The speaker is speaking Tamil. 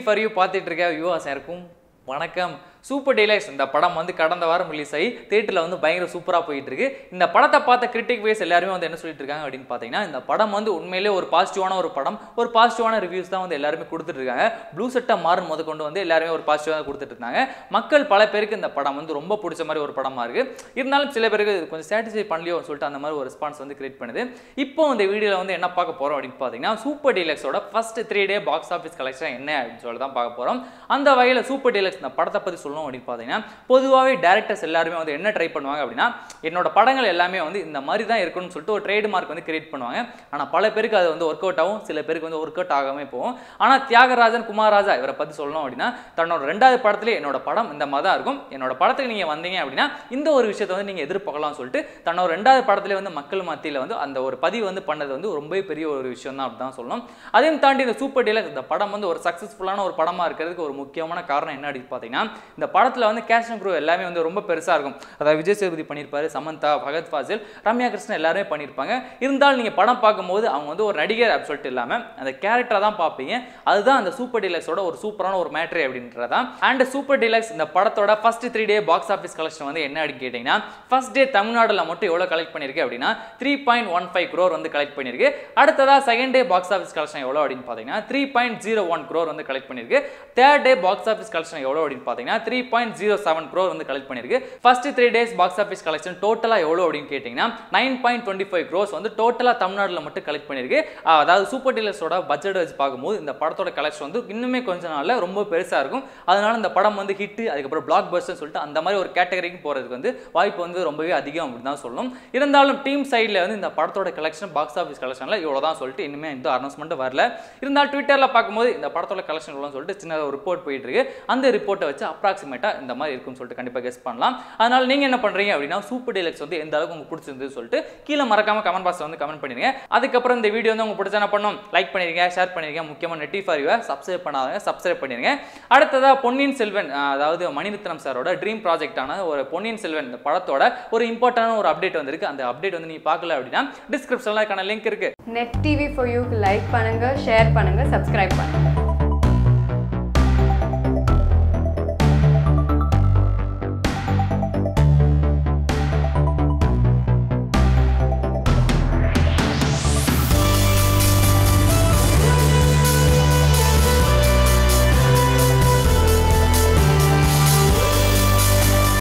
ஃபார் யூ பார்த்துட்டு இருக்க வியூவாஸ் இருக்கும் வணக்கம் சூப்பர் டீலக்ஸ் இந்த படம் வந்து கடந்த வாரம் ரிலீஸ் ஆகி தேட்டரில் வந்து பயங்கர சூப்பராக போயிட்டு இருக்கு இந்த படத்தை பார்த்த கிரிட்டிக் வைஸ் எல்லாருமே வந்து என்ன சொல்லிட்டு இருக்காங்க அப்படின்னு பார்த்தீங்கன்னா இந்த படம் வந்து உண்மையிலே ஒரு பாசிட்டிவான ஒரு படம் ஒரு பாசிட்டிவான ரிவ்யூஸ் தான் வந்து எல்லாருமே கொடுத்துட்டு இருக்காங்க ப்ளூ செட்டை மாறும் முத கொண்டு வந்து எல்லாருமே ஒரு பாசிட்டிவாக கொடுத்துட்டு இருந்தாங்க மக்கள் பல பேருக்கு இந்த படம் வந்து ரொம்ப பிடிச்ச மாதிரி ஒரு படமா இருக்கு இருந்தாலும் சில பேருக்கு இது கொஞ்சம் சாட்டிஸ்ஃபை பண்ணலையோ சொல்லிட்டு அந்த மாதிரி ஒரு ரெஸ்பான்ஸ் வந்து கிரியேட் பண்ணுது இப்போ இந்த வீடியோவில் வந்து என்ன பார்க்க போறோம் அப்படின்னு பார்த்தீங்கன்னா சூப்பர் டீலக்ஸோட first three day box office collection என்ன அப்படின்னு சொல்லி தான் பார்க்க போறோம் அந்த வகையில் சூப்பர் டீலக்ஸ் இந்த படத்தை பற்றி சொல்லணும் அப்படின்னு பார்த்தீங்கன்னா பொதுவாகவே டேரக்டர்ஸ் எல்லாருமே வந்து என்ன ட்ரை பண்ணுவாங்க அப்படின்னா என்னோட படங்கள் எல்லாமே வந்து இந்த மாதிரி தான் இருக்கணும்னு சொல்லிட்டு ஒரு ட்ரேட் மார்க் வந்து கிரியேட் பண்ணுவாங்க ஆனால் பல பேருக்கு அது வந்து ஒர்க் அவுட் ஆகும் சில பேருக்கு வந்து ஒர்க் அவுட் ஆகாமே போகும் ஆனால் தியாகராஜன் குமாரராஜா இவரை பற்றி சொல்லணும் அப்படின்னா தன்னோட ரெண்டாவது படத்துல என்னோட படம் இந்த மாதிரி தான் இருக்கும் என்னோட படத்துக்கு நீங்கள் வந்தீங்க அப்படின்னா இந்த ஒரு விஷயத்தை வந்து நீங்கள் எதிர்பார்க்கலாம்னு சொல்லிட்டு தன்னோட ரெண்டாவது படத்துல வந்து மக்கள் மத்தியில் வந்து அந்த ஒரு பதிவு வந்து பண்ணது வந்து ரொம்பவே பெரிய ஒரு விஷயம் தான் அப்படி தான் சொல்லணும் அதையும் தாண்டி இந்த சூப்பர் டீலர் இந்த படம் வந்து ஒரு சக்ஸஸ்ஃபுல்லான ஒரு படமாக இருக்கிறதுக்கு ஒரு முக்கியமான காரணம் என்ன அப்படின்னு பார்த்தீங்கன்னா இந்த படத்தில் வந்து கேஷ் அண்ட் க்ரூ எல்லாமே வந்து ரொம்ப பெருசாக இருக்கும் அதாவது விஜய் சேதுபதி பண்ணியிருப்பாரு சமந்தா பகத் ஃபாசில் ரம்யா கிருஷ்ணன் எல்லாருமே பண்ணியிருப்பாங்க இருந்தாலும் நீங்கள் படம் பார்க்கும்போது அவங்க வந்து ஒரு நடிகர் அப்படி சொல்லிட்டு இல்லாமல் அந்த கேரக்டரை தான் பார்ப்பீங்க அதுதான் அந்த சூப்பர் டீலக்ஸோட ஒரு சூப்பரான ஒரு மேட்ரு அப்படின்றதா அண்ட் சூப்பர் டீலக்ஸ் இந்த படத்தோட first three day box office collection வந்து என்ன அப்படின்னு கேட்டிங்கன்னா ஃபர்ஸ்ட் டே தமிழ்நாடுல மட்டும் எவ்வளோ கலெக்ட் பண்ணியிருக்கு அப்படின்னா three point one five crore வந்து கலெக்ட் பண்ணியிருக்கு அடுத்ததா second day box office collection எவ்வளோ அப்படின்னு பார்த்தீங்கன்னா three point zero one crore வந்து கலெக்ட் பண்ணியிருக்கு third day box office collection எவ்வளோ அப்படின்னு பார்த்தீங்கன்னா three point zero seven crore வந்து கலெக்ட் பண்ணியிருக்கு first three days box office collection டோட்டலாக எவ்வளோ அப்படின்னு கேட்டிங்கன்னா nine point twenty five crores வந்து டோட்டலாக தமிழ்நாட்டில் மட்டும் கலெக்ட் பண்ணியிருக்கு ஆஹ் அதாவது சூப்பர் டீலர்ஸோட பட்ஜெட் வச்சு பார்க்கும்போது இந்த படத்தோட கலெக்ஷன் வந்து இன்னுமே கொஞ்ச நாளில் ரொம்ப பெருசாக இருக்கும் அதனால இந்த படம் வந்து ஹிட் அதுக்கப்புறம் பிளாக் பஸ்ட்னு சொல்லிட்டு அந்த மாதிரி ஒரு கேட்டகரிக்கு போகிறதுக்கு வந்து வாய்ப்பு வந்து ரொம்பவே அதிகம் அப்படின்னு தான் சொல்லணும் இருந்தாலும் டீம் சைடில் வந்து இந்த படத்தோட கலெக்ஷன் பாக்ஸ் ஆஃபீஸ் கலெக்ஷனில் இவ்வளோ தான் சொல்லிட்டு இனிமேல் எந்த அனௌன்ஸ்மெண்ட்டும் வரல இருந்தாலும் ட்விட்டரில் பார்க்கும்போது இந்த படத்தோட கலெக்ஷன் இவ்வளோ சொல்லிட்டு சின்ன ஒரு ரிப்போர்ட் போயிட்டு இருக்கு அந்த ரிப்போர்ட்டை வச்சு அப்ராக்சிமேட்டாக இந்த மாதிரி இருக்கும்னு சொல்லிட்டு கண்டிப்பாக கெஸ் பண்ணலாம் அதனால நீங்கள் என்ன பண்ணுறீங்க அப்படின்னா சூப்பர் டீலக்ஸ் வந்து எந்த அளவுக்கு உங்களுக்கு பிடிச்சிருந்து சொல்லிட்டு கீழே மறக்காம கமெண்ட் பாக்ஸ் வந்து கமெண்ட் பண்ணிருங்க அதுக்கப்புறம் இந்த வீடியோ வந்து உங்களுக்கு பிடிச்சா என்ன பண்ணும் லைக் பண்ணிருங்க ஷேர் பண்ணிருங்க முக்கியமாக நெட்டி ஃபார் யூ சப்ஸ்கிரைப் பண்ணாதவங்க சப்ஸ்கிரைப் பண்ணிருங்க அடுத்ததா பொன்னியின் செல்வன் அஹ், அதாவது மணிரத்னம் சாரோட ட்ரீம் ப்ராஜெக்டான ஒரு பொன்னியின் செல்வன் இந்த படத்தோட ஒரு இம்பார்ட்டன்டான ஒரு அப்டேட் வந்திருக்கு அந்த அப்டேட் வந்து நீ பார்க்கல அப்படின்னா டிஸ்கிரிப்ஷனில் லிங்க் இருக்கு நெட் டிவி ஃபார் யூக்கு லைக் பண்ணுங்க ஷேர் பண்ணுங்க சப்ஸ்கிரைப் பண்ணுங்க